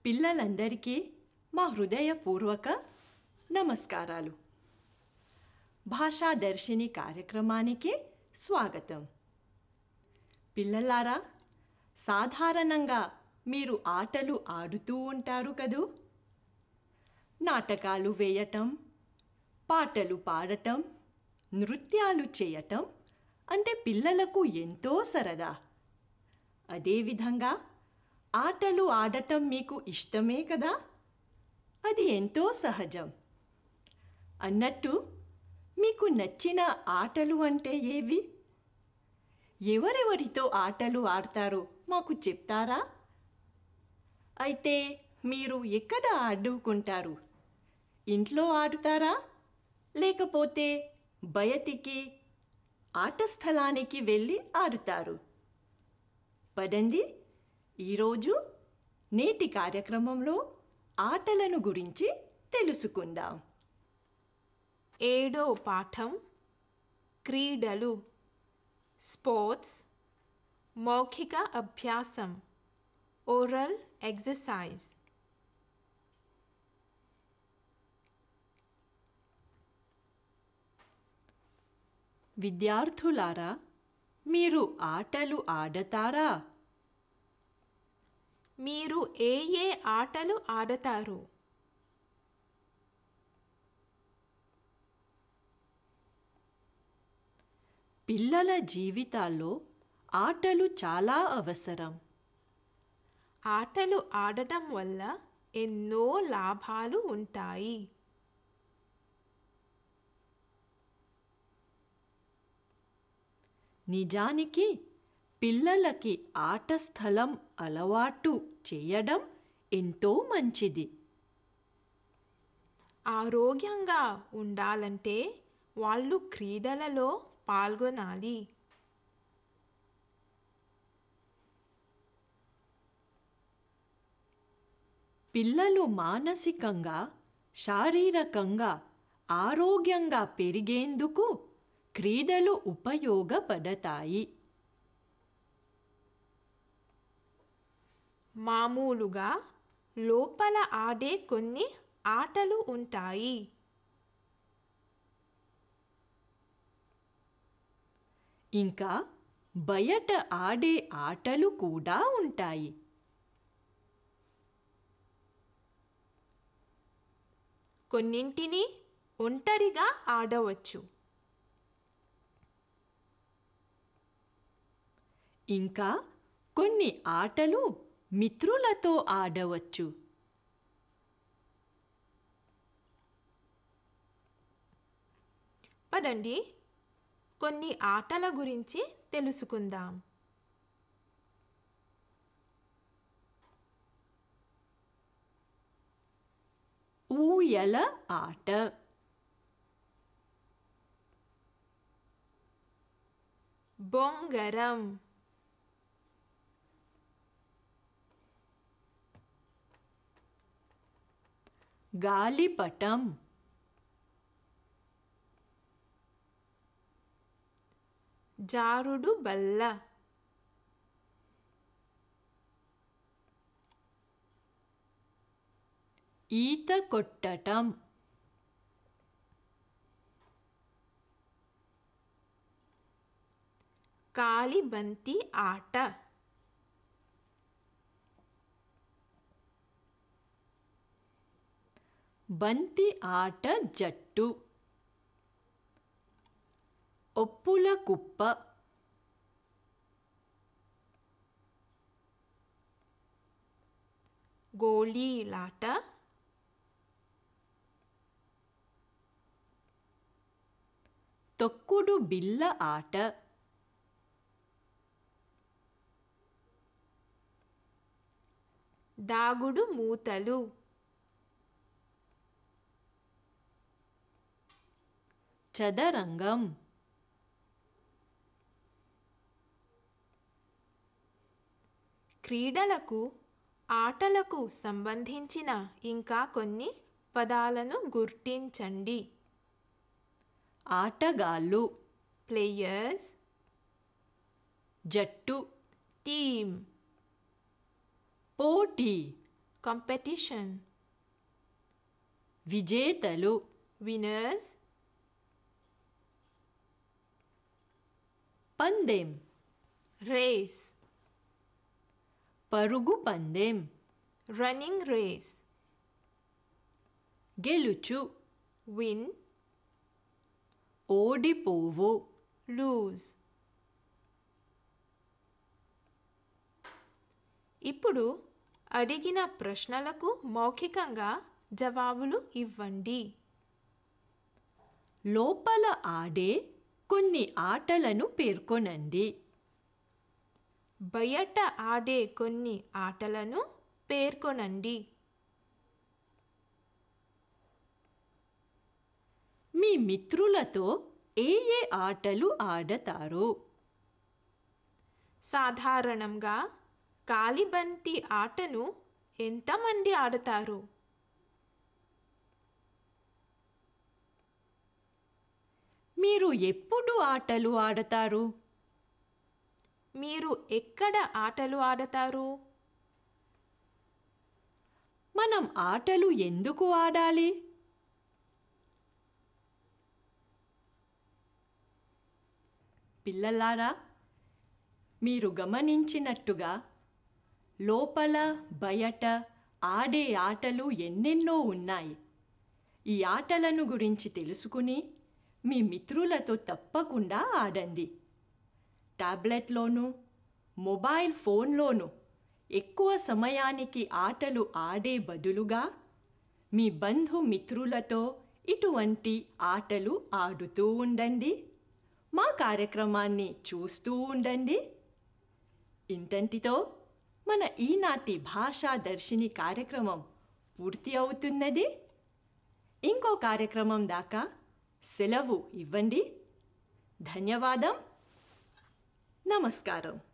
పిల్లలందరికీ మా హృదయపూర్వక నమస్కారాలు భాషా దర్శిని కార్యక్రమానికి స్వాగతం పిల్లలారా సాధారణంగా మీరు ఆటలు ఆడుతూ ఉంటారు కదూ నాటకాలు వేయటం పాటలు పాడటం నృత్యాలు చేయటం అంటే పిల్లలకు ఎంతో సరదా అదేవిధంగా ఆటలు ఆడటం మీకు ఇష్టమే కదా అది ఎంతో సహజం అన్నట్టు మీకు నచ్చిన ఆటలు అంటే ఏవి ఎవరెవరితో ఆటలు ఆడతారో మాకు చెప్తారా అయితే మీరు ఎక్కడ ఆడుకుంటారు ఇంట్లో ఆడుతారా లేకపోతే బయటికి ఆట స్థలానికి వెళ్ళి ఆడుతారు పదండి ఈరోజు నేటి కార్యక్రమంలో ఆటలను గురించి తెలుసుకుందాం ఏడో పాఠం క్రీడలు స్పోర్ట్స్ మౌఖిక అభ్యాసం ఓరల్ ఎక్సర్సైజ్ విద్యార్థులారా మీరు ఆటలు ఆడతారా మీరు ఏ ఏ ఆటలు ఆడతారు పిల్లల జీవితాల్లో ఆటలు చాలా అవసరం ఆటలు ఆడటం వల్ల ఎన్నో లాభాలు ఉంటాయి నిజానికి పిల్లలకి ఆట స్థలం అలవాటు చేయడం ఎంతో మంచిది ఆరోగ్యంగా ఉండాలంటే వాళ్ళు క్రీడలలో పాల్గొనాలి పిల్లలు మానసికంగా శారీరకంగా ఆరోగ్యంగా పెరిగేందుకు క్రీడలు ఉపయోగపడతాయి మామూలుగా లోపల ఆడే కొన్ని ఆటలు ఉంటాయి ఇంకా బయట ఆడే ఆటలు కూడా ఉంటాయి కొన్నింటిని ఒంటరిగా ఆడవచ్చు ఇంకా కొన్ని ఆటలు మిత్రులతో ఆడవచ్చు పదండి కొన్ని ఆటల గురించి తెలుసుకుందాం ఊయల ఆట బొంగరం గాలిపటం జారుడు బల్ల ఈత కొట్టటం కాలిబంతి ఆట బంతి ఆట జట్టు ఒప్పుల కుప్ప గోళీలాట తొక్కుడు బిల్ల ఆట దాగుడు మూతలు చదరంగం క్రీడలకు ఆటలకు సంబంధించిన ఇంకా కొన్ని పదాలను గుర్తించండి ఆటగాళ్ళు ప్లేయర్స్ జట్టు టీమ్ పోటీ competition, విజేతలు winners, పందెం race, పరుగు పందెం running race, గెలుచు win, ఓడిపోవు lose. ఇప్పుడు అడిగిన ప్రశ్నలకు మౌఖికంగా జవాబులు ఇవ్వండి లోపల ఆడే కొన్ని ఆటలను పేర్కొనండి బయట ఆడే కొన్ని ఆటలను పేర్కొనండి మీ మిత్రులతో ఏ ఏ ఆటలు ఆడతారు సాధారణంగా కాలిబంతి ఆటను ఎంతమంది ఆడతారు మీరు ఎప్పుడు ఆటలు ఆడతారు మీరు ఎక్కడ ఆటలు ఆడతారు మనం ఆటలు ఎందుకు ఆడాలి పిల్లలారా మీరు గమనించినట్టుగా లోపల బయట ఆడే ఆటలు ఎన్నెన్నో ఉన్నాయి ఈ ఆటలను గురించి తెలుసుకుని మీ మిత్రులతో తప్పకుండా ఆడండి టాబ్లెట్లోనూ మొబైల్ ఫోన్లోనూ ఎక్కువ సమయానికి ఆటలు ఆడే బదులుగా మీ బంధుమిత్రులతో ఇటువంటి ఆటలు ఆడుతూ ఉండండి మా కార్యక్రమాన్ని చూస్తూ ఉండండి ఇంతంటితో మన ఈనాటి భాషా దర్శిని కార్యక్రమం పూర్తి అవుతున్నది ఇంకో కార్యక్రమం దాకా సెలవు ఇవ్వండి ధన్యవాదం నమస్కారం